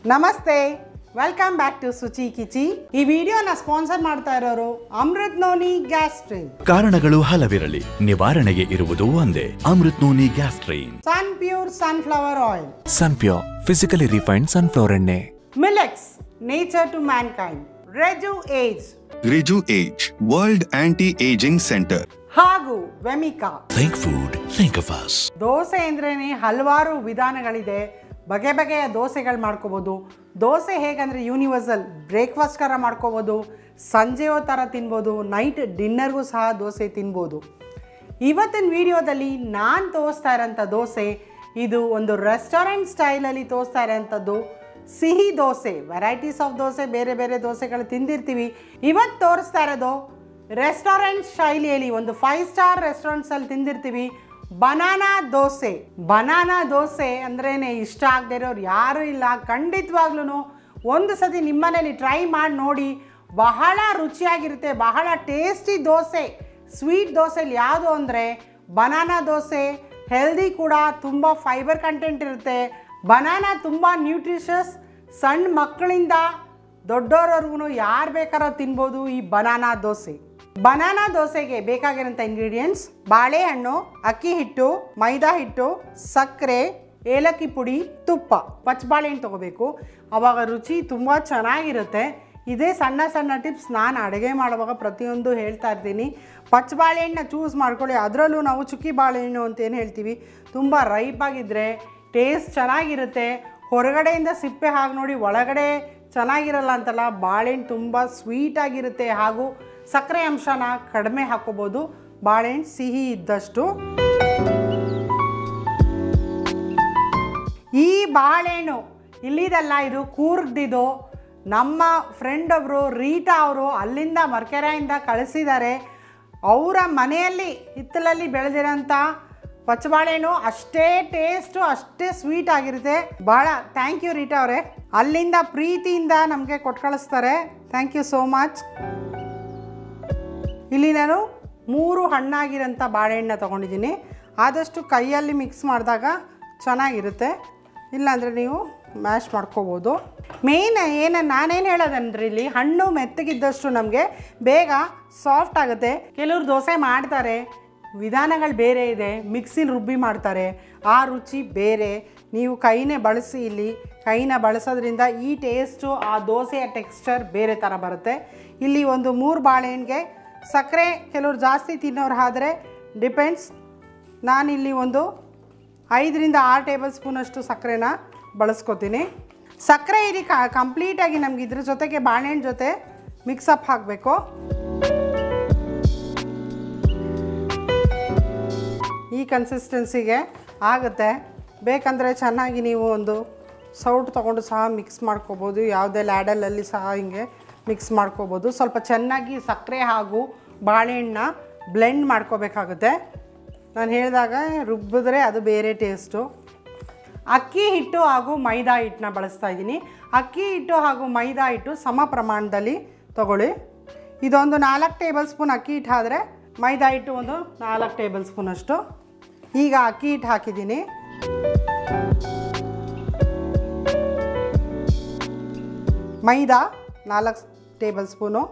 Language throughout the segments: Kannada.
ನಮಸ್ತೆ welcome back to Suchi Kichi ಈ ವಿಡಿಯೋನ ಸ್ಪಾನ್ಸರ್ ಮಾಡ್ತಾ ಇರೋರು ಅಮೃತ್ ನೋನಿ ಗ್ಯಾಸ್ ಸ್ಟ್ರೀಮ್ ಕಾರಣಗಳು ಹಲವಿರಲಿ ನಿವಾರಣೆಗೆ ಇರುವುದು ಒಂದೇ Amrut Noni gas train Sunpure sunflower oil Sunpure physically refined sunflower ಎಣ್ಣೆ Milex nature to mankind Reju age Reju Age, World Anti-Aging Center. ಹಾಗೂ Vemica think food think of us dosa ಅಂದ್ರೇ ಹಲವಾರು ವಿಧಾನಗಳಿದೆ ಬಗೆ ಬಗೆಯ ದೋಸೆಗಳು ಮಾಡ್ಕೋಬೋದು ದೋಸೆ ಹೇಗಂದರೆ ಯೂನಿವರ್ಸಲ್ ಬ್ರೇಕ್ಫಾಸ್ಟ್ಕರ ಮಾಡ್ಕೋಬೋದು ಸಂಜೆ ಥರ ತಿನ್ಬೋದು ನೈಟ್ ಡಿನ್ನರ್ಗೂ ಸಹ ದೋಸೆ ತಿನ್ಬೋದು ಇವತ್ತಿನ ವಿಡಿಯೋದಲ್ಲಿ ನಾನು ತೋರಿಸ್ತಾ ಇರೋಂಥ ದೋಸೆ ಇದು ಒಂದು ರೆಸ್ಟೋರೆಂಟ್ ಸ್ಟೈಲಲ್ಲಿ ತೋರಿಸ್ತಾ ಇರೋಂಥದ್ದು ಸಿಹಿ ದೋಸೆ ವೆರೈಟೀಸ್ ಆಫ್ ದೋಸೆ ಬೇರೆ ಬೇರೆ ದೋಸೆಗಳು ತಿಂದಿರ್ತೀವಿ ಇವತ್ತು ತೋರಿಸ್ತಾ ಇರೋದು ರೆಸ್ಟೋರೆಂಟ್ ಶೈಲಿಯಲ್ಲಿ ಒಂದು ಫೈವ್ ಸ್ಟಾರ್ ರೆಸ್ಟೋರೆಂಟ್ಸಲ್ಲಿ ತಿಂದಿರ್ತೀವಿ ಬನಾನಾ ದೋಸೆ ಬನಾನಾ ದೋಸೆ ಅಂದ್ರೇ ಇಷ್ಟ ಆಗದೆ ಇರೋರು ಯಾರೂ ಇಲ್ಲ ಖಂಡಿತವಾಗ್ಲೂ ಒಂದು ಸತಿ ನಿಮ್ಮನೇಲಿ ಟ್ರೈ ಮಾಡಿ ನೋಡಿ ಬಹಳ ರುಚಿಯಾಗಿರುತ್ತೆ ಬಹಳ ಟೇಸ್ಟಿ ದೋಸೆ ಸ್ವೀಟ್ ದೋಸೆಲಿ ಯಾವುದು ಅಂದರೆ ಬನಾನಾ ದೋಸೆ ಹೆಲ್ದಿ ಕೂಡ ತುಂಬ ಫೈಬರ್ ಕಂಟೆಂಟ್ ಇರುತ್ತೆ ಬನಾನಾ ತುಂಬ ನ್ಯೂಟ್ರಿಷಸ್ ಸಣ್ಣ ಮಕ್ಕಳಿಂದ ದೊಡ್ಡೋರವರೆಗೂ ಯಾರು ಬೇಕಾರೋ ತಿನ್ಬೋದು ಈ ಬನಾನಾ ದೋಸೆ ಬನಾನಾ ದೋಸೆಗೆ ಬೇಕಾಗಿರೋಂಥ ಇಂಗ್ರೀಡಿಯೆಂಟ್ಸ್ ಬಾಳೆಹಣ್ಣು ಅಕ್ಕಿ ಹಿಟ್ಟು ಮೈದಾ ಹಿಟ್ಟು ಸಕ್ಕರೆ ಏಲಕ್ಕಿ ಪುಡಿ ತುಪ್ಪ ಪಚ್ಚಬಾಳೆಹಣ್ಣು ತೊಗೋಬೇಕು ಆವಾಗ ರುಚಿ ತುಂಬ ಚೆನ್ನಾಗಿರುತ್ತೆ ಇದೇ ಸಣ್ಣ ಸಣ್ಣ ಟಿಪ್ಸ್ ನಾನು ಅಡುಗೆ ಮಾಡುವಾಗ ಪ್ರತಿಯೊಂದು ಹೇಳ್ತಾ ಇರ್ತೀನಿ ಪಚ್ಚ ಬಾಳೆಹಣ್ಣನ್ನ ಚೂಸ್ ಮಾಡ್ಕೊಳ್ಳಿ ಅದರಲ್ಲೂ ನಾವು ಚುಕ್ಕಿ ಬಾಳೆಹಣ್ಣು ಅಂತ ಏನು ಹೇಳ್ತೀವಿ ತುಂಬ ರೈಪಾಗಿದ್ದರೆ ಟೇಸ್ಟ್ ಚೆನ್ನಾಗಿರುತ್ತೆ ಹೊರಗಡೆಯಿಂದ ಸಿಪ್ಪೆ ಹಾಕಿ ನೋಡಿ ಒಳಗಡೆ ಚೆನ್ನಾಗಿರಲ್ಲ ಅಂತಲ್ಲ ಬಾಳೆಹಣ್ಣು ತುಂಬ ಸ್ವೀಟಾಗಿರುತ್ತೆ ಹಾಗೂ ಸಕ್ಕರೆ ಅಂಶನ ಕಡಿಮೆ ಹಾಕೋಬೋದು ಬಾಳೆಹಣ್ಣು ಸಿಹಿ ಇದ್ದಷ್ಟು ಈ ಬಾಳೆಹಣ್ಣು ಇಲ್ಲಿದಲ್ಲ ಇದು ಕೂರ್ಗ್ದಿದು ನಮ್ಮ ಫ್ರೆಂಡ್ ಒಬ್ಬರು ರೀಟಾ ಅವರು ಅಲ್ಲಿಂದ ಮರ್ಕೆರೆಯಿಂದ ಕಳಿಸಿದ್ದಾರೆ ಅವರ ಮನೆಯಲ್ಲಿ ಹಿತ್ತಲಲ್ಲಿ ಬೆಳೆದಿರೋಂಥ ಪಚ್ಚಬಾಳೆಹಣ್ಣು ಅಷ್ಟೇ ಟೇಸ್ಟು ಅಷ್ಟೇ ಸ್ವೀಟ್ ಆಗಿರುತ್ತೆ ಭಾಳ ಥ್ಯಾಂಕ್ ಯು ರೀಟಾ ಅವರೇ ಅಲ್ಲಿಂದ ಪ್ರೀತಿಯಿಂದ ನಮಗೆ ಕೊಟ್ಟು ಕಳಿಸ್ತಾರೆ ಥ್ಯಾಂಕ್ ಯು ಸೋ ಮಚ್ ಇಲ್ಲಿ ನಾನು ಮೂರು ಹಣ್ಣಾಗಿರೋಂಥ ಬಾಳೆಹಣ್ಣ ತೊಗೊಂಡಿದ್ದೀನಿ ಆದಷ್ಟು ಕೈಯಲ್ಲಿ ಮಿಕ್ಸ್ ಮಾಡಿದಾಗ ಚೆನ್ನಾಗಿರುತ್ತೆ ಇಲ್ಲಾಂದರೆ ನೀವು ಮ್ಯಾಶ್ ಮಾಡ್ಕೋಬೋದು ಮೇಯ್ನ್ ಏನು ನಾನೇನು ಹೇಳೋದಂದ್ರೆ ಇಲ್ಲಿ ಹಣ್ಣು ಮೆತ್ತಗಿದ್ದಷ್ಟು ನಮಗೆ ಬೇಗ ಸಾಫ್ಟ್ ಆಗುತ್ತೆ ಕೆಲವರು ದೋಸೆ ಮಾಡ್ತಾರೆ ವಿಧಾನಗಳು ಬೇರೆ ಇದೆ ಮಿಕ್ಸಿಲಿ ರುಬ್ಬಿ ಮಾಡ್ತಾರೆ ಆ ರುಚಿ ಬೇರೆ ನೀವು ಕೈನೇ ಬಳಸಿ ಇಲ್ಲಿ ಕೈನ ಬಳಸೋದ್ರಿಂದ ಈ ಟೇಸ್ಟು ಆ ದೋಸೆಯ ಟೆಕ್ಸ್ಚರ್ ಬೇರೆ ಥರ ಬರುತ್ತೆ ಇಲ್ಲಿ ಒಂದು ಮೂರು ಬಾಳೆಹಣ್ಣಿಗೆ ಸಕ್ಕರೆ ಕೆಲವ್ರು ಜಾಸ್ತಿ ತಿನ್ನೋರು ಆದರೆ ಡಿಪೆಂಡ್ಸ್ ನಾನಿಲ್ಲಿ ಒಂದು ಐದರಿಂದ ಆರು ಟೇಬಲ್ ಸ್ಪೂನಷ್ಟು ಸಕ್ಕರೆನ ಬಳಸ್ಕೊತೀನಿ ಸಕ್ಕರೆ ಇಲ್ಲಿ ಕಂಪ್ಲೀಟಾಗಿ ನಮ್ಗೆ ಇದ್ರ ಜೊತೆಗೆ ಬಾಳೆಹಣ್ಣು ಜೊತೆ ಮಿಕ್ಸಪ್ ಹಾಕಬೇಕು ಈ ಕನ್ಸಿಸ್ಟೆನ್ಸಿಗೆ ಆಗುತ್ತೆ ಬೇಕಂದರೆ ಚೆನ್ನಾಗಿ ನೀವು ಒಂದು ಸೌಟ್ ತೊಗೊಂಡು ಸಹ ಮಿಕ್ಸ್ ಮಾಡ್ಕೋಬೋದು ಯಾವುದೇ ಲ್ಯಾಡಲಲ್ಲಿ ಸಹ ಹಿಂಗೆ ಮಿಕ್ಸ್ ಮಾಡ್ಕೋಬೋದು ಸ್ವಲ್ಪ ಚೆನ್ನಾಗಿ ಸಕ್ಕರೆ ಹಾಗೂ ಬಾಳೆಹಣ್ಣ ಬ್ಲೆಂಡ್ ಮಾಡ್ಕೋಬೇಕಾಗುತ್ತೆ ನಾನು ಹೇಳಿದಾಗ ರುಬ್ಬಿದ್ರೆ ಅದು ಬೇರೆ ಟೇಸ್ಟು ಅಕ್ಕಿ ಹಿಟ್ಟು ಹಾಗೂ ಮೈದಾ ಹಿಟ್ಟನ್ನ ಬಳಸ್ತಾ ಇದ್ದೀನಿ ಅಕ್ಕಿ ಹಿಟ್ಟು ಹಾಗೂ ಮೈದಾ ಹಿಟ್ಟು ಸಮ ಪ್ರಮಾಣದಲ್ಲಿ ತಗೊಳ್ಳಿ ಇದೊಂದು ನಾಲ್ಕು ಟೇಬಲ್ ಸ್ಪೂನ್ ಅಕ್ಕಿ ಹಿಟ್ಟು ಆದರೆ ಮೈದಾ ಹಿಟ್ಟು ಒಂದು ನಾಲ್ಕು ಟೇಬಲ್ ಸ್ಪೂನಷ್ಟು ಈಗ ಅಕ್ಕಿ ಹಿಟ್ಟು ಹಾಕಿದ್ದೀನಿ ಮೈದಾ ನಾಲ್ಕು ಟೇಬಲ್ ಸ್ಪೂನು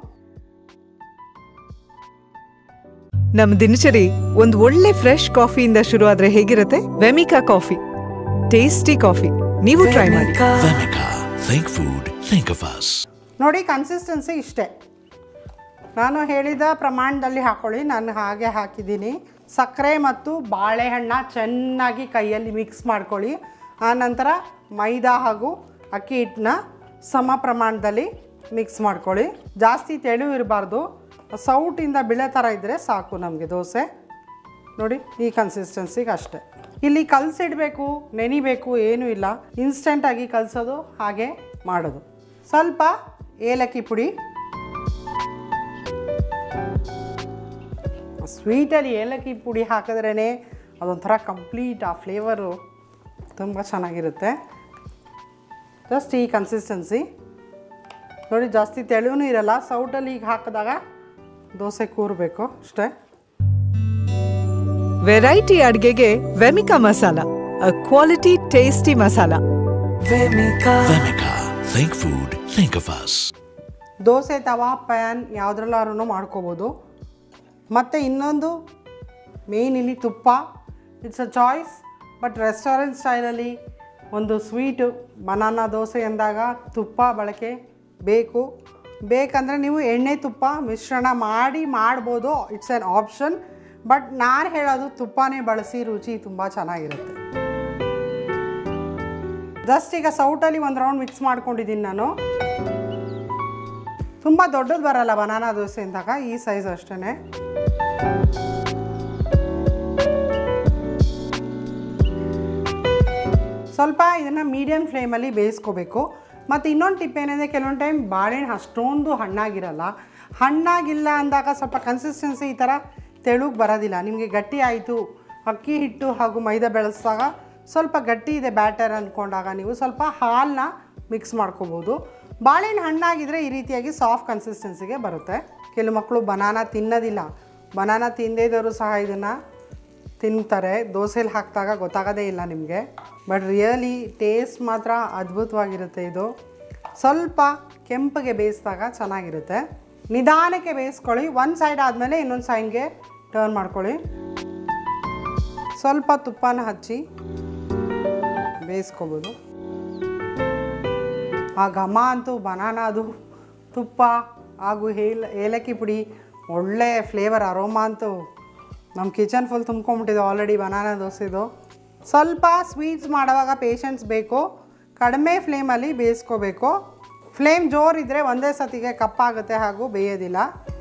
ನಮ್ ದಿನಚರಿ ಒಂದ್ ಒಳ್ಳೆ ಫ್ರೆಶ್ ಕಾಫಿಯಿಂದ ಶುರು ಆದ್ರೆ ಹೇಗಿರುತ್ತೆ ವೆಮಿಕಾ ಕಾಫಿ ಟೇಸ್ಟಿ ಕಾಫಿ ನೀವು ಟ್ರೈ ಮಾಡಿ Vemica think food think of us ನೋಡಿ ಕನ್ಸಿಸ್ಟೆನ್ಸಿ ಇಷ್ಟೇ ನಾನು ಹೇಳಿದ ಪ್ರಮಾಣದಲ್ಲಿ ಹಾಕೊಳ್ಳಿ ನಾನು ಹಾಗೆ ಹಾಕಿದ್ದೀನಿ ಸಕ್ಕರೆ ಮತ್ತು ಬಾಳೆಹಣ್ಣ ಚೆನ್ನಾಗಿ ಕೈಯಲ್ಲಿ ಮಿಕ್ಸ್ ಮಾಡ್ಕೊಳ್ಳಿ ಆನಂತರ ಮೈದಾ ಹಾಗೂ ಅಕ್ಕಿ ಹಿಟ್ಟನ್ನ ಸಮ ಪ್ರಮಾಣದಲ್ಲಿ ಮಿಕ್ಸ್ ಮಾಡ್ಕೊಳ್ಳಿ ಜಾಸ್ತಿ ತೆಳು ಇರಬಾರ್ದು ಸೌಟಿಂದ ಬಿಳೆ ಥರ ಇದ್ದರೆ ಸಾಕು ನಮಗೆ ದೋಸೆ ನೋಡಿ ಈ ಕನ್ಸಿಸ್ಟೆನ್ಸಿಗೆ ಅಷ್ಟೇ ಇಲ್ಲಿ ಕಲಸಿಡಬೇಕು ನೆನಿಬೇಕು ಏನೂ ಇಲ್ಲ ಇನ್ಸ್ಟೆಂಟಾಗಿ ಕಲಸೋದು ಹಾಗೆ ಮಾಡೋದು ಸ್ವಲ್ಪ ಏಲಕ್ಕಿ ಪುಡಿ ಸ್ವೀಟಲ್ಲಿ ಏಲಕ್ಕಿ ಪುಡಿ ಹಾಕಿದ್ರೇ ಅದೊಂಥರ ಕಂಪ್ಲೀಟ್ ಆ ಫ್ಲೇವರು ತುಂಬ ಚೆನ್ನಾಗಿರುತ್ತೆ ಜಸ್ಟ್ ಈ ಕನ್ಸಿಸ್ಟೆನ್ಸಿ ನೋಡಿ ಜಾಸ್ತಿ ತೆಳುವೂ ಇರಲ್ಲ ಸೌಟಲ್ಲಿ ಈಗ ಹಾಕಿದಾಗ ದೋಸೆ ಕೂರಬೇಕು ಅಷ್ಟೇ ವೆರೈಟಿ ಅಡ್ಗೆಗೆ Vemica masala a quality tasty masala Vemica Think food, think of us. Dosa tawa pan ಯಾವುದ್ರಲ್ಲಾದ್ರೂ ಮಾಡ್ಕೋಬೋದು ಮತ್ತು ಇನ್ನೊಂದು ಮೇಯ್ನ್ ಇಲ್ಲಿ ತುಪ್ಪ it's a choice but restaurant ಸ್ಟೈಲಲ್ಲಿ ಒಂದು ಸ್ವೀಟು ಬನಾನಾ ದೋಸೆ ಎಂದಾಗ ತುಪ್ಪ ಬಳಕೆ ಬೇಕು ಬೇಕಂದರೆ ನೀವು ಎಣ್ಣೆ ತುಪ್ಪ ಮಿಶ್ರಣ ಮಾಡಿ ಮಾಡ್ಬೋದು ಇಟ್ಸ್ ಆ್ಯನ್ ಆಪ್ಷನ್ ಬಟ್ ನಾನು ಹೇಳೋದು ತುಪ್ಪನೇ ಬಳಸಿ ರುಚಿ ತುಂಬ ಚೆನ್ನಾಗಿರುತ್ತೆ ಜಸ್ಟ್ ಈಗ ಸೌಟಲ್ಲಿ ಒಂದು ರೌಂಡ್ ಮಿಕ್ಸ್ ಮಾಡ್ಕೊಂಡಿದ್ದೀನಿ ನಾನು ತುಂಬ ದೊಡ್ಡದು ಬರಲ್ಲ ಬನಾನಾ ದೋಸೆ ಅಂದಾಗ ಈ ಸೈಜ್ ಅಷ್ಟೇ ಸ್ವಲ್ಪ ಇದನ್ನು ಮೀಡಿಯಮ್ ಫ್ಲೇಮಲ್ಲಿ ಬೇಯಿಸ್ಕೋಬೇಕು ಮತ್ತು ಇನ್ನೊಂದು ಟಿಪ್ ಏನಿದೆ ಕೆಲವೊಂದು ಟೈಮ್ ಬಾಳೆಹಣ್ಣು ಅಷ್ಟೊಂದು ಹಣ್ಣಾಗಿರಲ್ಲ ಹಣ್ಣಾಗಿಲ್ಲ ಅಂದಾಗ ಸ್ವಲ್ಪ ಕನ್ಸಿಸ್ಟೆನ್ಸಿ ಈ ಥರ ತೆಳುಗೆ ಬರೋದಿಲ್ಲ ನಿಮಗೆ ಗಟ್ಟಿ ಆಯಿತು ಅಕ್ಕಿ ಹಿಟ್ಟು ಹಾಗೂ ಮೈದಾ ಬೆಳೆಸಿದಾಗ ಸ್ವಲ್ಪ ಗಟ್ಟಿ ಇದೆ ಬ್ಯಾಟರ್ ಅಂದ್ಕೊಂಡಾಗ ನೀವು ಸ್ವಲ್ಪ ಹಾಲನ್ನ ಮಿಕ್ಸ್ ಮಾಡ್ಕೋಬೋದು ಬಾಳೆಹಣ್ಣು ಹಣ್ಣಾಗಿದ್ದರೆ ಈ ರೀತಿಯಾಗಿ ಸಾಫ್ಟ್ ಕನ್ಸಿಸ್ಟೆನ್ಸಿಗೆ ಬರುತ್ತೆ ಕೆಲವು ಮಕ್ಕಳು ಬನಾನಾ ತಿನ್ನೋದಿಲ್ಲ ಬನಾನಾ ತಿಂದೇ ಇದ್ದವರು ಸಹ ಇದನ್ನು ತಿಂತಾರೆ ದೋಸೆಲಿ ಹಾಕಿದಾಗ ಗೊತ್ತಾಗೋದೇ ಇಲ್ಲ ನಿಮಗೆ ಬಟ್ ರಿಯಲಿ ಟೇಸ್ಟ್ ಮಾತ್ರ ಅದ್ಭುತವಾಗಿರುತ್ತೆ ಇದು ಸ್ವಲ್ಪ ಕೆಂಪಗೆ ಬೇಯಿಸಿದಾಗ ಚೆನ್ನಾಗಿರುತ್ತೆ ನಿಧಾನಕ್ಕೆ ಬೇಯಿಸ್ಕೊಳ್ಳಿ ಒಂದು ಸೈಡ್ ಆದಮೇಲೆ ಇನ್ನೊಂದು ಸೈಡ್ಗೆ ಟರ್ನ್ ಮಾಡ್ಕೊಳ್ಳಿ ಸ್ವಲ್ಪ ತುಪ್ಪನ ಹಚ್ಚಿ ಬೇಯಿಸ್ಕೋಬೋದು ಆ ಘಮ ಅಂತೂ ಬನಾನಾ ಅದು ತುಪ್ಪ ಹಾಗೂ ಏಲ ಏಲಕ್ಕಿ ಪುಡಿ ಒಳ್ಳೆ ಫ್ಲೇವರ್ ಅರೋಮಾ ಅಂತೂ ನಮ್ಮ ಕಿಚನ್ ಫುಲ್ ತುಂಬ್ಕೊಂಬಿಟ್ಟಿದೆ ಆಲ್ರೆಡಿ ಬನಾನಾ ದೋಸೆದು ಸ್ವಲ್ಪ ಸ್ವೀಟ್ಸ್ ಮಾಡುವಾಗ ಪೇಷನ್ಸ್ ಬೇಕು ಕಡಿಮೆ ಫ್ಲೇಮಲ್ಲಿ ಬೇಯಿಸ್ಕೋಬೇಕು ಫ್ಲೇಮ್ ಜೋರಿದ್ದರೆ ಒಂದೇ ಸತಿಗೆ ಕಪ್ಪಾಗುತ್ತೆ ಹಾಗೂ ಬೇಯೋದಿಲ್ಲ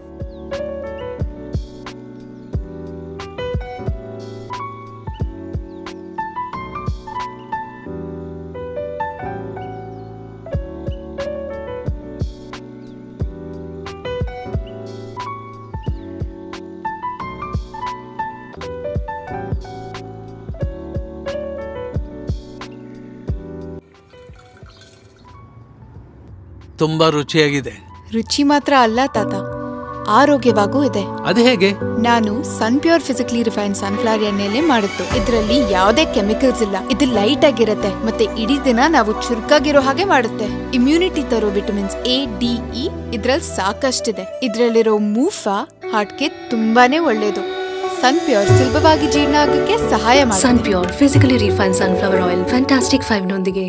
ತುಂಬಾ ರುಚಿಯಾಗಿದೆ ರುಚಿ ಮಾತ್ರ ಅಲ್ಲ ತಾತ ಆರೋಗ್ಯವಾಗೂ ಇದೆ ಅದು ಹೇಗೆ ನಾನು Sunpure physically refined sunflower ಎಣ್ಣೆಲೆ ಮಾಡಿದ್ದು ಇದರಲ್ಲಿ ಯಾವುದೇ ಕೆಮಿಕಲ್ಸ್ ಇಲ್ಲ ಇದು ಲೈಟ್ ಆಗಿರುತ್ತೆ ಮತ್ತೆ ಇಡೀ ದಿನ ನಾವು ಚುರುಕಾಗಿರೋ ಹಾಗೆ ಮಾಡುತ್ತೆ ಇಮ್ಯುನಿಟಿ ತರೋ ವಿಟಮಿನ್ಸ್ ಎ ಡಿ ಇ ಇದ್ರಲ್ಲಿ ಸಾಕಷ್ಟಿದೆ ಇದ್ರಲ್ಲಿರೋ ಮೂಫಾ ಹಾರ್ಟ್ಗೆ ತುಂಬಾನೇ ಒಳ್ಳೇದು ಸನ್ ಪ್ಯೂರ್ ಸುಲಭವಾಗಿ ಜೀರ್ಣ ಆಗಕ್ಕೆ ಸಹಾಯ ಸನ್ ಮಾಡುತ್ತೆ pure physically refine sunflower oil fantastic five ನೊಂದಿಗೆ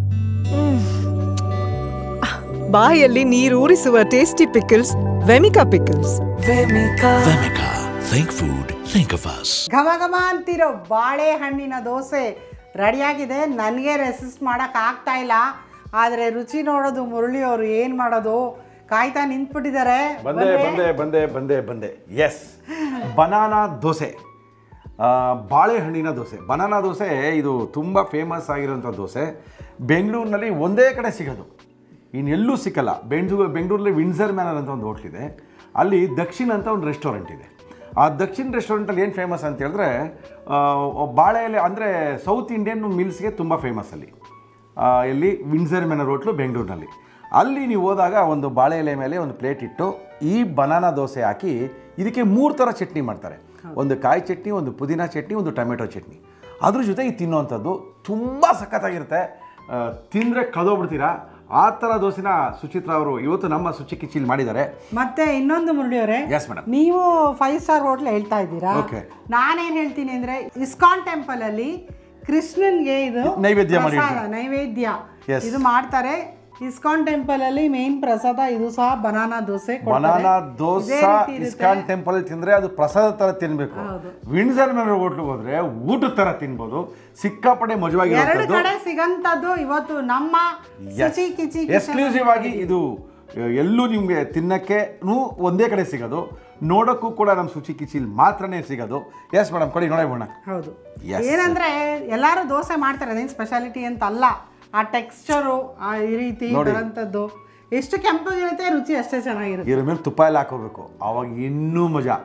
ಬಾಯಲ್ಲಿ ನೀರೂರಿಸುವ tasty pickles Vemica pickles Vemica, think food, think of us. ಘಮ ಘಮ ಅಂತಿರೋ ಬಾಳೆಹಣ್ಣಿನ ದೋಸೆ ರೆಡಿಯಾಗಿದೆ ನನಗೆ ರೆಸಿಸ್ಟ್ ಮಾಡೋಕೆ ಆಗ್ತಾ ಇಲ್ಲ ಆದರೆ ರುಚಿ ನೋಡೋದು ಮುರಳಿ ಅವರು ಏನು ಮಾಡೋದು ಕಾಯ್ತಾ ನಿಂತ್ಬಿಟ್ಟಿದ್ದಾರೆ ಬಂದೆ ಬಂದೆ ಬಂದೆ ಬಂದೆ ಬಂದೆ ಎಸ್ ಬನಾನಾ ದೋಸೆ ಆ, ಬಾಳೆಹಣ್ಣಿನ ದೋಸೆ ಬನಾನಾ ದೋಸೆ ಇದು ತುಂಬ ಫೇಮಸ್ ಆಗಿರೋಂಥ ದೋಸೆ ಬೆಂಗಳೂರಿನಲ್ಲಿ ಒಂದೇ ಕಡೆ ಸಿಗೋದು ಇನ್ನೆಲ್ಲೂ ಸಿಕ್ಕಲ್ಲ ಬೆಂಗಳೂರು ಬೆಂಗಳೂರಲ್ಲಿ ವಿನ್ಸರ್ ಮ್ಯಾನರ್ ಅಂತ ಒಂದು ಹೋಟ್ಲಿದೆ ಅಲ್ಲಿ ದಕ್ಷಿಣ ಅಂತ ಒಂದು ರೆಸ್ಟೋರೆಂಟ್ ಇದೆ ಆ ದಕ್ಷಿಣ ರೆಸ್ಟೋರೆಂಟಲ್ಲಿ ಏನು ಫೇಮಸ್ ಅಂತ ಹೇಳಿದ್ರೆ ಆ, ಬಾಳೆ ಎಲೆ ಅಂದರೆ ಸೌತ್ ಇಂಡಿಯನ್ ಮಿಲ್ಸ್ಗೆ ತುಂಬ ಫೇಮಸ್ ಅಲ್ಲಿ ಆ, ಎಲ್ಲಿ ವಿನ್ಸರ್ ಮೆನರ್ ಹೋಟ್ಲು ಬೆಂಗಳೂರಿನಲ್ಲಿ ಅಲ್ಲಿ ನೀವು ಹೋದಾಗ ಒಂದು ಬಾಳೆ ಎಲೆ ಮೇಲೆ ಒಂದು ಪ್ಲೇಟ್ ಇಟ್ಟು ಈ ಬನಾನಾ ದೋಸೆ ಹಾಕಿ ಇದಕ್ಕೆ ಮೂರು ಥರ ಚಟ್ನಿ ಮಾಡ್ತಾರೆ ಒಂದು ಕಾಯಿ ಚಟ್ನಿ ಒಂದು ಪುದೀನ ಚಟ್ನಿ ಒಂದು ಟೊಮೆಟೊ ಚಟ್ನಿ ಅದ್ರ ಜೊತೆ ಇದು ತಿನ್ನೋವಂಥದ್ದು ತುಂಬ ಸಖತ್ತಾಗಿರುತ್ತೆ ಆ, ತಿಂದರೆ ಕದೋಗ್ಬಿಡ್ತೀರಾ ಆ ಥರ ದೋಸೆನ ಸುಚಿತ್ರಾ ಅವರು ಇವತ್ತು ನಮ್ಮ ಸುಚಿ ಕಿಚಿಲ್ ಮಾಡಿದ್ದಾರೆ ಮತ್ತೆ ಇನ್ನೊಂದು ಮುರಳಿ ಅವರೇ Yes, madam. ನೀವು ಫೈವ್ ಸ್ಟಾರ್ ಹೋಟ್ಲ್ ಹೇಳ್ತಾ ಇದ್ದೀರಾ Okay. ನಾನೇನ್ ಹೇಳ್ತೀನಿ ಅಂದ್ರೆ ಇಸ್ಕಾನ್ ಟೆಂಪಲ್ ಅಲ್ಲಿ ಕೃಷ್ಣನ್ಗೆ ಇದು ನೈವೇದ್ಯ ಮಾಡಿ ಪ್ರಸಾದ, ಇಡ್ತಾರೆ. ನೈವೇದ್ಯ Yes. ಇದು ಮಾಡ್ತಾರೆ ಇಸ್ಕಾನ್ ಟೆಂಪಲ್ ಅಲ್ಲಿ ಮೇನ್ ಪ್ರಸಾದ ಇದು ಸಹ ಬನಾನಾ ದೋಸೆ ಕೊಡ್ತಾರೆ. ಬನಾನಾ ಇದೇ ದೋಸೆ ರೀತಿ ಇರುತ್ತೆ. ಇಸ್ಕಾನ್ ಟೆಂಪಲ್ ತಿಂದ್ರೆ ಅದು ಪ್ರಸಾದ ತರ ತಿನ್ಬೇಕು ಹೌದು. ವಿಂಡ್ಸರ್ ಮೇಲೆ ಹೋಟ್ಲಿಗೆ ಹೋದ್ರೆ ಊಟದ ತರ ತಿನ್ಬೋದು ಸಿಕ್ಕಾಪಟ್ಟೆ ಎರಡು ಮಜವಾಗಿರುವಂಥದ್ದು ಕಡೆ ಸಿಗಂತದ್ದು ಇವತ್ತು ನಮ್ಮ ಶುಚಿ ಕಿಚಿ ಎಕ್ಸ್ಕ್ಲೂಸಿವ್ ಆಗಿ ಇದು ಎಲ್ಲೂ ನಿಮಗೆ ತಿನ್ನಕ್ಕೆ ಒಂದೇ ಕಡೆ ಸಿಗೋದು ನೋಡೋಕ್ಕೂ ಕೂಡ ನಮ್ಮ ಶುಚಿ ಕಿಚಿಲ್ ಮಾತ್ರನೇ ಸಿಗೋದು ಎಸ್ ಮೇಡಮ್ ಕೊಡಿ ನೋಡೋಣ ಹೌದು Yes. ಏನಂದ್ರೆ ಎಲ್ಲರೂ ದೋಸೆ ಮಾಡ್ತಾರೆ ಅದೇನು ಸ್ಪೆಷಾಲಿಟಿ ಅಂತ ಅಲ್ಲ ಆ ಟೆಕ್ಸ್ಚರು ಆ ಈ ರೀತಿ ನೋಡಿ. ಬರೋಂಥದ್ದು ಎಷ್ಟು ಕೆಂಪಗಿರುತ್ತೆ ರುಚಿ ಅಷ್ಟೇ ಚೆನ್ನಾಗಿರುತ್ತೆ ಇದ್ರ ಮೇಲೆ ತುಪ್ಪ ಎಲ್ಲ ಹಾಕೋಬೇಕು ಅವಾಗ ಇನ್ನೂ ಮಜಾ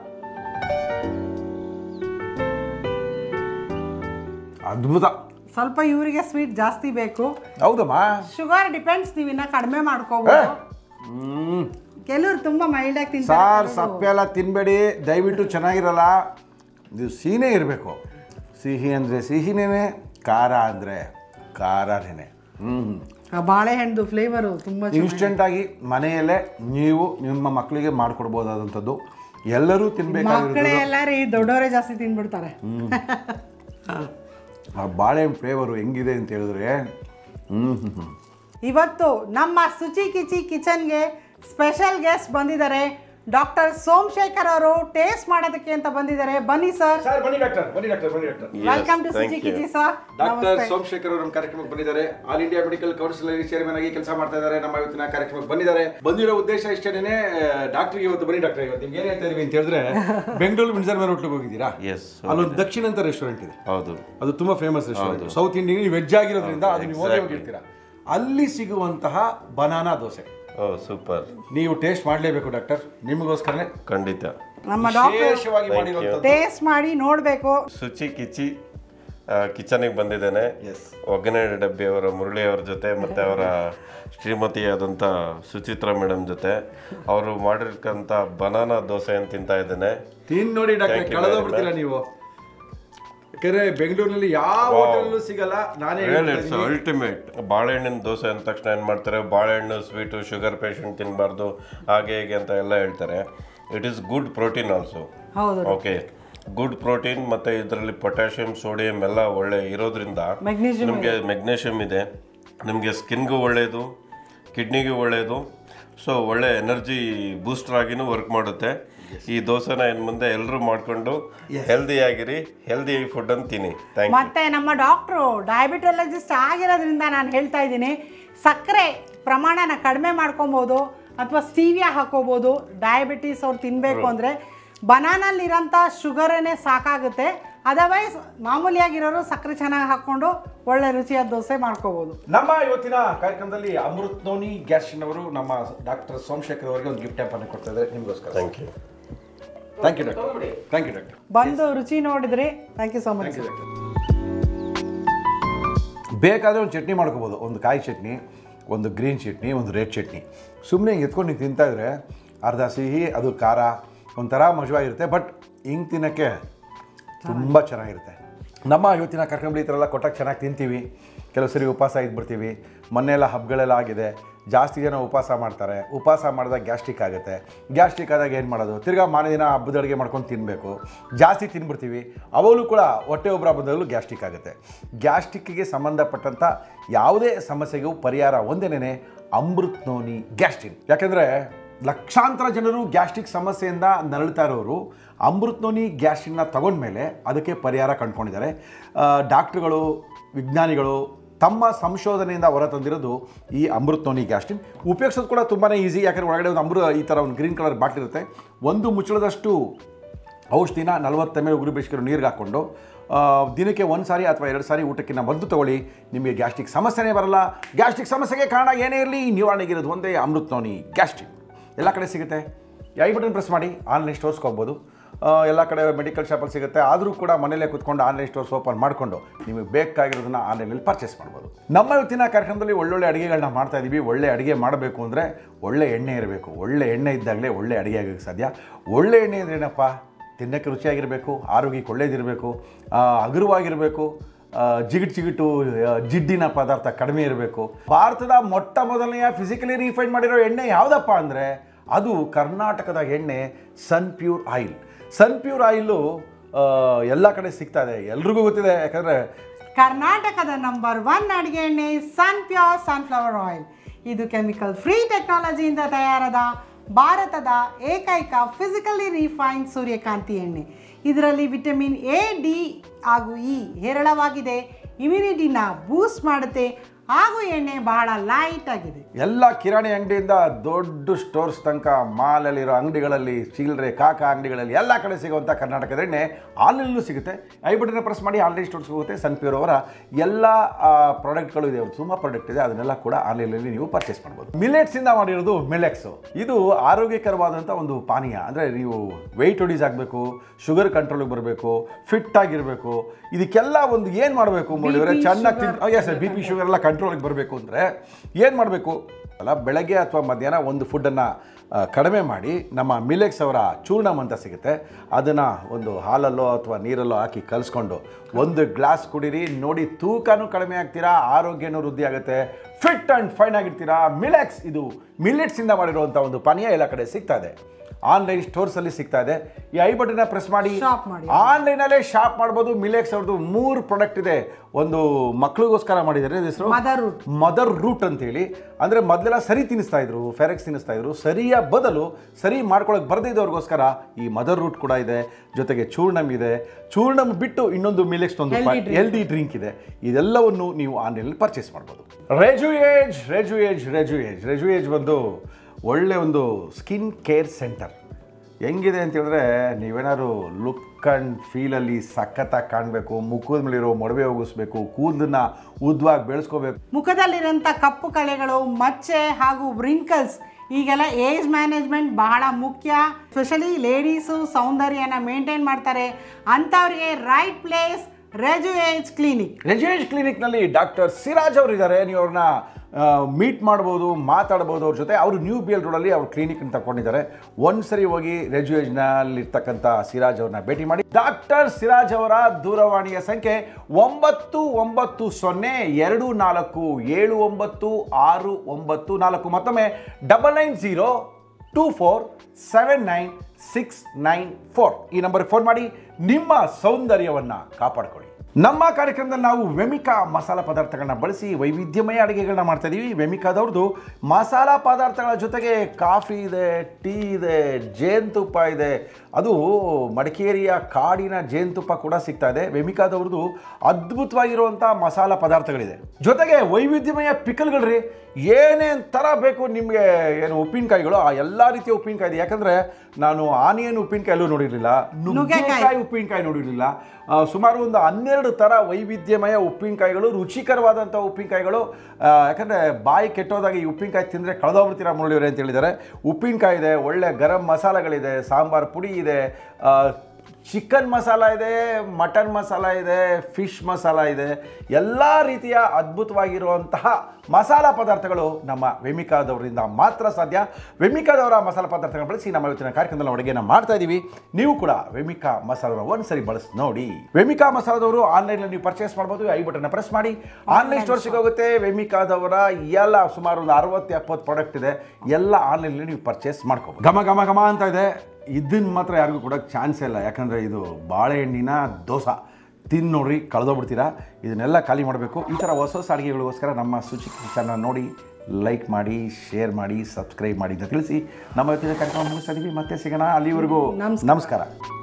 ಅದ್ಭುತ ಸ್ವಲ್ಪ ಇವರಿಗೆ ಸ್ವೀಟ್ ಜಾಸ್ತಿ ಬೇಕು ಹೌದಮ್ಮ ಶುಗರ್ ಡಿಪೆಂಡ್ಸ್ ನೀವು ಇನ್ನ ಕಡಿಮೆ ಮಾಡ್ಕೋಬಹುದು ಹ್ಮ್ ಕೆಲವ್ರು ತುಂಬಾ ಮೈಲ್ಡ್ ಆಗಿ ಸಾರ್ ತಿಂತಾರೆ ಸಪ್ಪೆ ಎಲ್ಲ ತಿನ್ನಬೇಡಿ ದಯವಿಟ್ಟು ಚೆನ್ನಾಗಿರಲ್ಲ ಇದು ಸಿಹಿನೇ ಇರಬೇಕು ಸಿಹಿ ಅಂದರೆ ಸಿಹಿನೇ ಖಾರ ಅಂದರೆ ಖಾರನೇ ಹ್ಞೂ ಆ ಬಾಳೆಹಣ್ಣು ಫ್ಲೇವರು ತುಂಬ ಇನ್ಸ್ಟೆಂಟ್ ಆಗಿ ಮನೆಯಲ್ಲೇ ನೀವು ನಿಮ್ಮ ಮಕ್ಕಳಿಗೆ ಮಾಡಿಕೊಡ್ಬೋದಾದಂಥದ್ದು ಎಲ್ಲರೂ ಮಕ್ಕಳೇ ತಿನ್ಬೇಕಾಗಿರೋದು ಎಲ್ಲ ರೀ ದೊಡ್ಡವರೇ ಜಾಸ್ತಿ ತಿನ್ಬಿಡ್ತಾರೆ ಆ ಬಾಳೆಹಣ್ಣು ಫ್ಲೇವರು ಹೆಂಗಿದೆ ಅಂತ ಹೇಳಿದ್ರೆ ಹ್ಞೂ ಹ್ಞೂ ಹ್ಞೂ ಇವತ್ತು ನಮ್ಮ ಸುಚಿ ಕಿಚಿ ಕಿಚನ್ಗೆ ಸ್ಪೆಷಲ್ ಗೆಸ್ಟ್ ಬಂದಿದ್ದಾರೆ ಡಾಕ್ಟರ್ ಸೋಮಶೇಖರ್ ಅವರು ಟೇಸ್ಟ್ ಮಾಡೋದಕ್ಕೆ ಅಂತ ಬಂದಿದ್ದಾರೆ ಬನ್ನಿ ಸರ್ ಸರ್ ಬನ್ನಿ ಡಾಕ್ಟರ್ ಬನ್ನಿ ಡಾಕ್ಟರ್ ಬನ್ನಿ doctor welcome to Suchi Kichi sir doctor Somashekhar ಅವರು ನಮ್ಮ ಕಾರ್ಯಕ್ರಮಕ್ಕೆ ಬಂದಿದ್ದಾರೆ all India medical council chairman ಆಗಿ ಕೆಲಸ ಮಾಡ್ತಾ ಇದ್ದಾರೆ ನಮ್ಮ ಇವತ್ತಿನ ಕಾರ್ಯಕ್ರಮಕ್ಕೆ ಬಂದಿದ್ದಾರೆ ಬಂದಿರೋ ಉದ್ದೇಶ ಇಷ್ಟೇನೆ ಡಾಕ್ಟರ್ಗೆ ಇವತ್ತು ಬನ್ನಿ ಡಾಕ್ಟರ್ ಇವತ್ತು ನಿಮ್ಗೆ ಏನ್ ಹೇಳ್ತಾ ಇದೀವಿ ಅಂತ ಹೇಳಿದ್ರೆ ಬೆಂಗಳೂರು ಮಿನ್ಸರ್ ಮೇಲೆ ಹೋಟ್ಲಿಗೆ ಹೋಗಿದ್ದೀರಾ ಎಸ್ ಅಲ್ಲೊಂದು ದಕ್ಷಿಣ ಅಂತ ರೆಸ್ಟೋರೆಂಟ್ ಇದೆ ಹೌದು ಅದು ತುಂಬಾ famous restaurant south Indian veg ಆಗಿರೋದ್ರಿಂದ ಅದು ನೀವು ಹೋಗಿ ಹೋಗಿರ್ತೀರಾ ಅಲ್ಲಿ ಸಿಗುವಂತಹ ಬನಾನಾ ದೋಸೆ ಓ ಸೂಪರ್ ನೀವು ಟೇಸ್ಟ್ ಮಾಡಲೇಬೇಕು ಡಾಕ್ಟರ್ ನಿಮಗೋಸ್ಕರನೇ ಖಂಡಿತ ನಮ್ಮ ಡಾಕ್ಟರ್ ವಿಶೇಷವಾಗಿ ಮಾಡಿರುವಂಥದ್ದು ಟೇಸ್ಟ್ ಮಾಡಿ ನೋಡಬೇಕು ಶುಚಿ ಕಿಚಿ ಕಿಚನಿಗೆ ಬಂದಿದ್ದೇನೆ Yes. ಒಗ್ಗನೆ ಡಬ್ಬಿ ಅವರ ಮುರಳಿ ಅವರ ಜೊತೆ ಮತ್ತೆ ಅವರ ಶ್ರೀಮತಿಯಾದಂಥ ಸುಚಿತ್ರಾ ಮೇಡಮ್ ಜೊತೆ ಅವರು ಮಾಡಿರ್ತಕ್ಕಂಥ ಬನಾನಾ ದೋಸೆ ಅಂತ ತಿಂತಾ ಇದ್ದೇನೆ ತಿನ್ ನೋಡಿ ಡಾಕ್ಟರ್ Thank you ಕಳೆದೋಗ್ಬಿಡ್ತೀರಾ very ನೀವು ಯಾಕಂದ್ರೆ ಬೆಂಗಳೂರಿನಲ್ಲಿ ಯಾವ ಹೋಟೆಲಲ್ಲೂ ಸಿಗಲ್ಲ ನಾನೇ ಹೇಳ್ತಾ ಇಟ್ಸ್ ಇದೀನಿ. ಅಲ್ಟಿಮೇಟ್ ಬಾಳೆಹಣ್ಣಿನ ದೋಸೆ ಅಂದ ತಕ್ಷಣ ಏನು ಮಾಡ್ತಾರೆ ಬಾಳೆಹಣ್ಣು ಸ್ವೀಟು ಶುಗರ್ ಪೇಷಂಟ್ ತಿನ್ನಬಾರ್ದು ಹಾಗೆ ಹೀಗೆ ಅಂತ ಎಲ್ಲ ಹೇಳ್ತಾರೆ it is good protein also ಹೌದು ಓಕೆ ಗುಡ್ ಪ್ರೋಟೀನ್ ಮತ್ತೆ ಇದರಲ್ಲಿ ಪೊಟ್ಯಾಷಿಯಂ ಸೋಡಿಯಂ ಎಲ್ಲ ಒಳ್ಳೆ ಇರೋದ್ರಿಂದ Magnesium ನಿಮಗೆ ಮೆಗ್ನೇಷಿಯಮ್ ಇದೆ ನಿಮಗೆ ಸ್ಕಿನ್ಗೂ ಒಳ್ಳೆಯದು ಕಿಡ್ನಿಗೂ ಒಳ್ಳೆಯದು ಸೊ ಒಳ್ಳೆ ಎನರ್ಜಿ ಬೂಸ್ಟರ್ ಆಗಿನೂ ವರ್ಕ್ ಮಾಡುತ್ತೆ ಈ ದೋಸೆನ ಇನ್ನು ಮುಂದೆ ಎಲ್ಲರೂ ಮಾಡಿಕೊಂಡು ಹೆಲ್ದಿ ಆಗಿರಿ ಹೆಲ್ದಿ ಫುಡ್ ಅಂತ ತಿನ್ನಿ ಥ್ಯಾಂಕ್ ಯು ಮತ್ತೆ ನಮ್ಮ ಡಾಕ್ಟ್ರು ಡಯಾಬಿಟೊಲಜಿಸ್ಟ್ ಆಗಿರೋದ್ರಿಂದ ನಾನು ಹೇಳ್ತಾ ಇದ್ದೀನಿ ಸಕ್ಕರೆ ಪ್ರಮಾಣನ ಕಡಿಮೆ ಮಾಡ್ಕೊಬೋದು ಅಥವಾ ಸ್ಟೀವಿಯಾ ಹಾಕೋಬೋದು ಡಯಾಬಿಟೀಸ್ ಅವ್ರು ತಿನ್ನಬೇಕು ಅಂದರೆ ಬನಾನಲ್ಲಿರೋಂಥ ಶುಗರನ್ನೇ ಸಾಕಾಗುತ್ತೆ ಅದರ್ವೈಸ್ ಮಾಮೂಲಿಯಾಗಿರೋರು ಸಕ್ಕರೆ ಚೆನ್ನಾಗಿ ಹಾಕ್ಕೊಂಡು ಒಳ್ಳೆ ರುಚಿಯಾದ ದೋಸೆ ಮಾಡ್ಕೋಬೋದು ನಮ್ಮ ಇವತ್ತಿನ ಕಾರ್ಯಕ್ರಮದಲ್ಲಿ ಅಮೃತ್ ನೋನಿ ಗ್ಯಾಸ್ಟಿನ್ ಅವರು ನಮ್ಮ ಡಾಕ್ಟರ್ ಸೋಮಶೇಖರ್ ಅವರಿಗೆ ಒಂದು ಗಿಫ್ಟ್ ಅನ್ನು ಕೊಡ್ತಾ ಇದ್ದಾರೆ ನಿಮಗೋಸ್ಕರ thank you thank you doctor thank you doctor ಬಂದು ರುಚಿ ನೋಡಿದ್ರಿ thank you so much thank you doctor ಬೇಕಾದರೆ ಒಂದು ಚಟ್ನಿ ಮಾಡ್ಕೋಬೋದು ಒಂದು ಕಾಯಿ ಚಟ್ನಿ ಒಂದು ಗ್ರೀನ್ ಚಟ್ನಿ ಒಂದು ರೆಡ್ ಚಟ್ನಿ ಸುಮ್ಮನೆ ಹಿಂಗೆ ಎತ್ಕೊಂಡು ನೀವು ತಿಂತಾ ಇದ್ರೆ ಅರ್ಧ ಸಿಹಿ ಅದು ಖಾರ ಒಂಥರ ಮಜವಾಗಿರುತ್ತೆ ಬಟ್ ಹಿಂಗೆ ತಿನ್ನೋಕ್ಕೆ ತುಂಬ ಚೆನ್ನಾಗಿರುತ್ತೆ ನಮ್ಮ ಇವತ್ತಿನ ಕಾರ್ಯಕ್ರಮದಲ್ಲಿ ಈ ಥರ ಎಲ್ಲ ಕೊಟ್ಟಾಗ ಚೆನ್ನಾಗಿ ತಿಂತೀವಿ ಕೆಲವು ಸರಿ ಉಪವಾಸ ಇದ್ಬಿಡ್ತೀವಿ ಮೊನ್ನೆಲ್ಲ ಹಬ್ಬಗಳೆಲ್ಲ ಆಗಿದೆ ಜಾಸ್ತಿ ಜನ ಉಪವಾಸ ಮಾಡ್ತಾರೆ ಉಪವಾಸ ಮಾಡಿದಾಗ ಗ್ಯಾಸ್ಟ್ರಿಕ್ ಆಗುತ್ತೆ ಗ್ಯಾಸ್ಟ್ರಿಕ್ ಆದಾಗ ಏನು ಮಾಡೋದು ತಿರ್ಗಾ ಮಾರನೇ ದಿನ ಹಬ್ಬದ ಅಡುಗೆ ಮಾಡ್ಕೊಂಡು ತಿನ್ನಬೇಕು ಜಾಸ್ತಿ ತಿನ್ಬಿಡ್ತೀವಿ ಅವಾಗಲೂ ಕೂಡ ಹೊಟ್ಟೆ ಒಬ್ಬರ ಹಬ್ಬದಲ್ಲೂ ಗ್ಯಾಸ್ಟ್ರಿಕ್ ಆಗುತ್ತೆ ಗ್ಯಾಸ್ಟ್ರಿಕ್ಕಿಗೆ ಸಂಬಂಧಪಟ್ಟಂಥ ಯಾವುದೇ ಸಮಸ್ಯೆಗೂ ಪರಿಹಾರ ಒಂದೇನೇ ಅಮೃತ್ ನೋನಿ ಗ್ಯಾಸ್ಟ್ರಿನ್ ಯಾಕೆಂದರೆ ಲಕ್ಷಾಂತರ ಜನರು ಗ್ಯಾಸ್ಟ್ರಿಕ್ ಸಮಸ್ಯೆಯಿಂದ ನರಳ್ತಾ ಇರೋರು ಅಮೃತ್ ನೋನಿ ಗ್ಯಾಸ್ಟ್ರಿನ್ನ ತಗೊಂಡ್ಮೇಲೆ ಅದಕ್ಕೆ ಪರಿಹಾರ ಕಂಡುಕೊಂಡಿದ್ದಾರೆ ಡಾಕ್ಟ್ರುಗಳು ವಿಜ್ಞಾನಿಗಳು ತಮ್ಮ ಸಂಶೋಧನೆಯಿಂದ ಹೊರತಂದಿರೋದು ಈ ಅಮೃತ್ ನೋನಿ ಗ್ಯಾಸ್ಟ್ರಿನ್ ಉಪಯೋಗಿಸೋದು ಕೂಡ ತುಂಬಾ ಈಸಿ ಯಾಕಂದರೆ ಒಳಗಡೆ ಒಂದು ಅಮೃತ ಈ ಥರ ಒಂದು ಗ್ರೀನ್ ಕಲರ್ ಬಾಟ್ಲ್ ಇರುತ್ತೆ ಒಂದು ಮುಚ್ಚಳದಷ್ಟು ಔಷಧಿನ ನಲವತ್ತು ಎಮ್ ಎಲ್ ಉಗುರು ಬೇಸಿಗೆ ನೀರಿಗೆ ಹಾಕ್ಕೊಂಡು ಆ, ದಿನಕ್ಕೆ ಒಂದು ಸಾರಿ ಅಥವಾ ಎರಡು ಸಾರಿ ಊಟಕ್ಕಿಂತ ಮೊದಲು ತಗೊಳ್ಳಿ ನಿಮಗೆ ಗ್ಯಾಸ್ಟ್ರಿಕ್ ಸಮಸ್ಯೆನೇ ಬರಲ್ಲ ಗ್ಯಾಸ್ಟ್ರಿಕ್ ಸಮಸ್ಯೆಗೆ ಕಾರಣ ಏನೇ ಇರಲಿ ನಿವಾರಣೆಗಿರೋದು ಒಂದೇ ಅಮೃತ್ ನೋನಿ ಗ್ಯಾಸ್ಟ್ರಿಕ್ ಎಲ್ಲ ಕಡೆ ಸಿಗುತ್ತೆ ಐ ಬಟನ್ ಪ್ರೆಸ್ ಮಾಡಿ ಆನ್ಲೈನ್ ಸ್ಟೋರ್ಸ್ಗೆ ಹೋಗ್ಬೋದು ಆ, ಎಲ್ಲ ಕಡೆ ಮೆಡಿಕಲ್ ಶಾಪಲ್ಲಿ ಸಿಗುತ್ತೆ ಆದರೂ ಕೂಡ ಮನೇಲೇ ಕೂತ್ಕೊಂಡು ಆನ್ಲೈನ್ ಸ್ಟೋರ್ಸ್ ಓಪನ್ ಮಾಡಿಕೊಂಡು ನಿಮಗೆ ಬೇಕಾಗಿರೋದನ್ನ ಆನ್ಲೈನಲ್ಲಿ ಪರ್ಚೇಸ್ ಮಾಡ್ಬೋದು ನಮ್ಮ ಇವತ್ತಿನ ಕಾರ್ಯಕ್ರಮದಲ್ಲಿ ಒಳ್ಳೊಳ್ಳೆ ಅಡುಗೆಗಳನ್ನ ಮಾಡ್ತಾ ಇದ್ದೀವಿ ಒಳ್ಳೆ ಅಡುಗೆ ಮಾಡಬೇಕು ಅಂದರೆ ಒಳ್ಳೆ ಎಣ್ಣೆ ಇರಬೇಕು ಒಳ್ಳೆ ಎಣ್ಣೆ ಇದ್ದಾಗಲೇ ಒಳ್ಳೆ ಅಡುಗೆ ಆಗೋಕ್ಕೆ ಸಾಧ್ಯ ಒಳ್ಳೆ ಎಣ್ಣೆ ಅಂದರೆ ಏನಪ್ಪ ತಿನ್ನೋಕ್ಕೆ ರುಚಿಯಾಗಿರಬೇಕು ಆರೋಗ್ಯಕ್ಕೆ ಒಳ್ಳೇದಿರಬೇಕು ಹಗುರವಾಗಿರಬೇಕು ಆ, ಜಿಗಿಟ್ ಜಿಗಿಟು ಆ, ಜಿಡ್ಡಿನ ಪದಾರ್ಥ ಕಡಿಮೆ ಇರಬೇಕು ಭಾರತದ ಮೊಟ್ಟ ಮೊದಲನೆಯ ಫಿಸಿಕಲಿ ರಿಫೈನ್ ಮಾಡಿರೋ ಎಣ್ಣೆ ಯಾವುದಪ್ಪ ಅಂದರೆ ಅದು ಕರ್ನಾಟಕದ ಎಣ್ಣೆ Sunpure oil Sunpure oil ಎಲ್ಲ ಕಡೆ ಸಿಗ್ತಾ ಇದೆ ಎಲ್ರಿಗೂ ಗೊತ್ತಿದೆ ಯಾಕಂದರೆ ಕರ್ನಾಟಕದ ನಂಬರ್ ಒನ್ ಅಡುಗೆ ಎಣ್ಣೆ ಸನ್ ಪ್ಯೂರ್ ಸನ್ಫ್ಲವರ್ ಆಯಿಲ್ ಇದು ಕೆಮಿಕಲ್ ಫ್ರೀ ಟೆಕ್ನಾಲಜಿಯಿಂದ ತಯಾರಾದ ಭಾರತದ ಏಕೈಕ ಫಿಸಿಕಲಿ ರಿಫೈನ್ಡ್ ಸೂರ್ಯಕಾಂತಿ ಎಣ್ಣೆ ಇದರಲ್ಲಿ ವಿಟಮಿನ್ ಎ ಡಿ ಹಾಗೂ ಇ ಹೇರಳವಾಗಿದೆ ಇಮ್ಯುನಿಟಿನ ಬೂಸ್ಟ್ ಮಾಡುತ್ತೆ ಹಾಗೂ ಎಣ್ಣೆ ಬಹಳ ಲೈಟ್ ಆಗಿದೆ ಎಲ್ಲ ಕಿರಾಣಿ ಅಂಗಡಿಯಿಂದ ದೊಡ್ಡ ಸ್ಟೋರ್ಸ್ ತನಕ ಮಾಲಲ್ಲಿರೋ ಅಂಗಡಿಗಳಲ್ಲಿ ಚಿಲ್ಲರೆ ಕಾಕ ಅಂಗಡಿಗಳಲ್ಲಿ ಎಲ್ಲ ಕಡೆ ಸಿಗುವಂಥ ಕರ್ನಾಟಕದ ಎಣ್ಣೆ ಆನ್ಲೈನಲ್ಲೂ ಸಿಗುತ್ತೆ ಐ ಬಟನ್ನ ಪ್ರೆಸ್ ಮಾಡಿ ಆನ್ಲೈನ್ ಸ್ಟೋರ್ಸ್ ಹೋಗುತ್ತೆ ಸನ್ಪ್ಯೂರ್ ಅವರ ಎಲ್ಲ ಪ್ರಾಡಕ್ಟ್ಗಳು ಇದೆ ಒಂದು ಸುಮಾರು ಪ್ರಾಡಕ್ಟ್ ಇದೆ ಅದನ್ನೆಲ್ಲ ಕೂಡ ಆನ್ಲೈನಲ್ಲಿ ನೀವು ಪರ್ಚೇಸ್ ಮಾಡ್ಬೋದು ಮಿಲೆಟ್ಸಿಂದ ಮಾಡಿರೋದು ಮಿಲೆಕ್ಸು ಇದು ಆರೋಗ್ಯಕರವಾದಂಥ ಒಂದು ಪಾನೀಯ ಅಂದರೆ ನೀವು ವೆಯ್ಟ್ ರಿಡ್ಯೂಸ್ ಆಗಬೇಕು ಶುಗರ್ ಕಂಟ್ರೋಲಿಗೆ ಬರಬೇಕು ಫಿಟ್ ಆಗಿರಬೇಕು ಇದಕ್ಕೆಲ್ಲ ಒಂದು ಏನು ಮಾಡಬೇಕು ಮಾಡಿದ್ರೆ ಚೆನ್ನಾಗಿ ತಿನ್ ಎಸ್ ಬಿ ಪಿ ಶುಗರ್ ಎಲ್ಲ ಕಂಟ್ರೋಲಿಗೆ ಬರಬೇಕು ಅಂದರೆ ಏನು ಮಾಡಬೇಕು ಅಲ್ಲ ಬೆಳಗ್ಗೆ ಅಥವಾ ಮಧ್ಯಾಹ್ನ ಒಂದು ಫುಡ್ಡನ್ನು ಕಡಿಮೆ ಮಾಡಿ ನಮ್ಮ ಮಿಲೆಕ್ಸ್ ಅವರ ಚೂರ್ಣಮ್ ಅಂತ ಸಿಗುತ್ತೆ ಅದನ್ನು ಒಂದು ಹಾಲಲ್ಲೋ ಅಥವಾ ನೀರಲ್ಲೋ ಹಾಕಿ ಕಲಿಸ್ಕೊಂಡು ಒಂದು ಗ್ಲಾಸ್ ಕುಡೀರಿ ನೋಡಿ ತೂಕನೂ ಕಡಿಮೆ ಆಗ್ತೀರಾ ಆರೋಗ್ಯನೂ ವೃದ್ಧಿ ಆಗುತ್ತೆ ಫಿಟ್ ಆ್ಯಂಡ್ ಫೈನ್ ಆಗಿರ್ತೀರಾ ಮಿಲೆಕ್ಸ್ ಇದು ಮಿಲೆಟ್ಸಿಂದ ಮಾಡಿರುವಂಥ ಒಂದು ಪಾನೀಯ ಎಲ್ಲ ಕಡೆ ಸಿಗ್ತಾ ಇದೆ ಆನ್ಲೈನ್ ಸ್ಟೋರ್ಸಲ್ಲಿ ಸಿಗ್ತಾ ಇದೆ ಈ ಐ ಬಟನ್ನ ಪ್ರೆಸ್ ಮಾಡಿ Shop ಮಾಡಿ. ಆನ್ಲೈನಲ್ಲೇ ಶಾಪ್ ಮಾಡ್ಬೋದು ಮಿಲೆಕ್ಸ್ ಅವ್ರದ್ದು ಮೂರು ಪ್ರಾಡಕ್ಟ್ ಇದೆ ಒಂದು ಮಕ್ಳಿಗೋಸ್ಕರ ಮಾಡಿದ್ದಾರೆ ಇದ್ರ ಹೆಸರು Mother root. ಮದರ್ ರೂಟ್ ಅಂತೇಳಿ ಅಂದರೆ ಮೊದಲೆಲ್ಲ ಸರಿ ತಿನ್ನಿಸ್ತಾ ಇದ್ರು ಫೆರೆಕ್ಸ್ ತಿನ್ನಿಸ್ತಾ ಇದ್ರು ಸರಿಯ ಬದಲು ಸರಿ ಮಾಡ್ಕೊಳಕ್ಕೆ ಬರದೇ ಇದ್ದವ್ರಿಗೋಸ್ಕರ ಈ ಮದರ್ ರೂಟ್ ಕೂಡ ಇದೆ ಜೊತೆಗೆ ಚೂರ್ಣಮ್ ಇದೆ ಚೂರ್ಣಮ್ ಬಿಟ್ಟು ಇನ್ನೊಂದು ಮಿಲೆಕ್ಸ್ ಒಂದು Healthy drink. ಹೆಲ್ದಿ ಡ್ರಿಂಕ್ ಇದೆ ಇದೆಲ್ಲವನ್ನು ನೀವು ಆನ್ಲೈನಲ್ಲಿ ಪರ್ಚೇಸ್ ಮಾಡ್ಬೋದು Reju Age Reju Age Reju Age Reju Age ಬಂದು ಒಳ್ಳೆ ಒಂದು ಸ್ಕಿನ್ ಕೇರ್ ಸೆಂಟರ್ ಹೆಂಗಿದೆ ಅಂತ ಹೇಳಿದ್ರೆ ನೀವೇನಾದ್ರು ಲುಕ್ ಆ್ಯಂಡ್ ಫೀಲಲ್ಲಿ ಸಖತ್ತಾಗಿ ಕಾಣಬೇಕು ಮುಖದ ಮೇಲಿರೋ ಮೊಡವೆ ಹೋಗಿಸ್ಬೇಕು ಕೂದಲನ್ನ ಉದ್ದವಾಗಿ ಬೆಳೆಸ್ಕೋಬೇಕು ಮುಖದಲ್ಲಿರೋಂಥ ಕಪ್ಪು ಕಲೆಗಳು ಮಚ್ಚೆ ಹಾಗೂ ವ್ರಿಂಕಲ್ಸ್ ಈಗೆಲ್ಲ ಏಜ್ ಮ್ಯಾನೇಜ್ಮೆಂಟ್ ಬಹಳ ಮುಖ್ಯ ಸ್ಪೆಷಲಿ ಲೇಡೀಸು ಸೌಂದರ್ಯನ ಮೇಂಟೈನ್ ಮಾಡ್ತಾರೆ ಅಂಥವ್ರಿಗೆ right place Reju Age clinic Reju Age ಕ್ಲಿನಿಕ್ನಲ್ಲಿ ಡಾಕ್ಟರ್ ಸಿರಾಜ್ ಅವರು ಇದ್ದಾರೆ ನೀವು ಅವ್ರನ್ನ ಮೀಟ್ ಮಾಡ್ಬೋದು ಮಾತಾಡ್ಬೋದು ಅವ್ರ ಜೊತೆ ಅವರು ನ್ಯೂ ಬಿ ಎಲ್ ರೋಡಲ್ಲಿ ಅವ್ರ ಕ್ಲಿನಿಕ್ ತಗೊಂಡಿದ್ದಾರೆ ಒಂದ್ಸರಿ ಹೋಗಿ ರೆಜುವೇಜ್ನಲ್ಲಿರ್ತಕ್ಕಂಥ ಸಿರಾಜ್ ಅವ್ರನ್ನ ಭೇಟಿ ಮಾಡಿ ಡಾಕ್ಟರ್ ಸಿರಾಜ್ ಅವರ ದೂರವಾಣಿಯ ಸಂಖ್ಯೆ ಒಂಬತ್ತು ಒಂಬತ್ತು ಸೊನ್ನೆ ಎರಡು ನಾಲ್ಕು ಏಳು ಒಂಬತ್ತು ಆರು ಒಂಬತ್ತು ನಾಲ್ಕು ಮತ್ತೊಮ್ಮೆ double nine zero two four seven nine six nine four ಈ ನಂಬರ್ಗೆ ಫೋನ್ ಮಾಡಿ ನಿಮ್ಮ ಸೌಂದರ್ಯವನ್ನು ಕಾಪಾಡ್ಕೊಳ್ಳಿ ನಮ್ಮ ಕಾರ್ಯಕ್ರಮದಲ್ಲಿ ನಾವು ವೆಮಿಕಾ ಮಸಾಲ ಪದಾರ್ಥಗಳನ್ನ ಬಳಸಿ ವೈವಿಧ್ಯಮಯ ಅಡುಗೆಗಳನ್ನ ಮಾಡ್ತಾ ಇದೀವಿ ವೆಮಿಕಾದವ್ರದ್ದು ಮಸಾಲ ಪದಾರ್ಥಗಳ ಜೊತೆಗೆ ಕಾಫಿ ಇದೆ ಟೀ ಇದೆ ಜೇನುತುಪ್ಪ ಇದೆ ಅದು ಮಡಿಕೇರಿಯ ಕಾಡಿನ ಜೇನುತುಪ್ಪ ಕೂಡ ಸಿಗ್ತಾ ಇದೆ ವೆಮಿಕಾದವ್ರದ್ದು ಅದ್ಭುತವಾಗಿರುವಂಥ ಮಸಾಲ ಪದಾರ್ಥಗಳಿದೆ ಜೊತೆಗೆ ವೈವಿಧ್ಯಮಯ ಪಿಕಲ್ಗಳ್ರಿ ಏನೇನು ಥರ ಬೇಕು ನಿಮಗೆ ಏನು ಉಪ್ಪಿನಕಾಯಿಗಳು ಆ ಎಲ್ಲ ರೀತಿಯ ಉಪ್ಪಿನಕಾಯಿ ಇದೆ ಯಾಕಂದರೆ ನಾನು ಆನಿಯನ್ ಉಪ್ಪಿನಕಾಯಿ ಎಲ್ಲೂ ನೋಡಿರಲಿಲ್ಲ ನುಗ್ಗೆಕಾಯಿ ಉಪ್ಪಿನಕಾಯಿ ನೋಡಿರಲಿಲ್ಲ ಆ, ಸುಮಾರು ಒಂದು ಹನ್ನೆರಡು ಥರ ವೈವಿಧ್ಯಮಯ ಉಪ್ಪಿನಕಾಯಿಗಳು ರುಚಿಕರವಾದಂಥ ಉಪ್ಪಿನಕಾಯಿಗಳು ಆ, ಯಾಕಂದರೆ ಬಾಯಿ ಕೆಟ್ಟೋದಾಗ ಈ ಉಪ್ಪಿನಕಾಯಿ ತಿಂದರೆ ಕಳೆದೋಗ್ಬಿಡ್ತೀರಾ ಮುರಳಿಯವರೇ ಅಂತ ಹೇಳಿದ್ದಾರೆ ಉಪ್ಪಿನಕಾಯಿ ಇದೆ ಒಳ್ಳೆ ಗರಂ ಮಸಾಲೆಗಳಿದೆ ಸಾಂಬಾರ್ ಪುಡಿ ಇದೆ ಆ, ಚಿಕನ್ ಮಸಾಲ ಇದೆ ಮಟನ್ ಮಸಾಲ ಇದೆ ಫಿಶ್ ಮಸಾಲ ಇದೆ ಎಲ್ಲ ರೀತಿಯ ಅದ್ಭುತವಾಗಿರುವಂತಹ ಮಸಾಲ ಪದಾರ್ಥಗಳು ನಮ್ಮ ವೆಮಿಕಾದವರಿಂದ ಮಾತ್ರ ಸಾಧ್ಯ ವೆಮಿಕಾದವರ ಮಸಾಲ ಪದಾರ್ಥಗಳನ್ನ ಬಳಸಿ ನಮ್ಮ ಇವತ್ತಿನ ಕಾರ್ಯಕ್ರಮದಲ್ಲಿ ಅಡುಗೆನ ಮಾಡ್ತಾ ಇದ್ದೀವಿ ನೀವು ಕೂಡ ವೆಮಿಕಾ ಮಸಾಲನ ಒಂದ್ಸರಿ ಬಳಸಿ ನೋಡಿ ವೆಮಿಕಾ ಮಸಾಲದವರು ಆನ್ಲೈನಲ್ಲಿ ನೀವು ಪರ್ಚೇಸ್ ಮಾಡ್ಬೋದು ಐ ಬಟನ್ನ ಪ್ರೆಸ್ ಮಾಡಿ ಆನ್ಲೈನ್ ಸ್ಟೋರ್ ಸಿಗೋಗುತ್ತೆ ವೆಮಿಕಾದವರ ಎಲ್ಲ ಸುಮಾರು ಒಂದು ಅರವತ್ತು ಎಪ್ಪತ್ತು ಪ್ರಾಡಕ್ಟ್ ಇದೆ ಎಲ್ಲ ಆನ್ಲೈನಲ್ಲಿ ನೀವು ಪರ್ಚೇಸ್ ಮಾಡ್ಕೋಬೋದು ಘಮ ಘಮ ಘಮ ಅಂತ ಇದೆ ಇದನ್ನ ಮಾತ್ರ ಯಾರಿಗೂ ಕೊಡೋಕ್ಕೆ ಚಾನ್ಸೇ ಇಲ್ಲ ಯಾಕಂದರೆ ಇದು ಬಾಳೆಹಣ್ಣಿನ ದೋಸೆ ತಿಂದು ನೋಡ್ರಿ ಕಳೆದೋಗ್ಬಿಡ್ತೀರಾ ಇದನ್ನೆಲ್ಲ ಖಾಲಿ ಮಾಡಬೇಕು ಈ ಥರ ಹೊಸ ಹೊಸ ಅಡುಗೆಗಳಿಗೋಸ್ಕರ ನಮ್ಮ ಸುಚಿ ಚಾನಲ್ ನೋಡಿ ಲೈಕ್ ಮಾಡಿ ಶೇರ್ ಮಾಡಿ ಸಬ್ಸ್ಕ್ರೈಬ್ ಮಾಡಿ ಅಂತ ತಿಳಿಸಿ ನಮ್ಮ ಇವತ್ತಿನ ಕಾರ್ಯಕ್ರಮ ಮುಗಿಸ್ತಾ ಇದೀವಿ ಮತ್ತೆ ಸಿಗೋಣ ಅಲ್ಲಿವರೆಗೂ ನಮಸ್ಕಾರ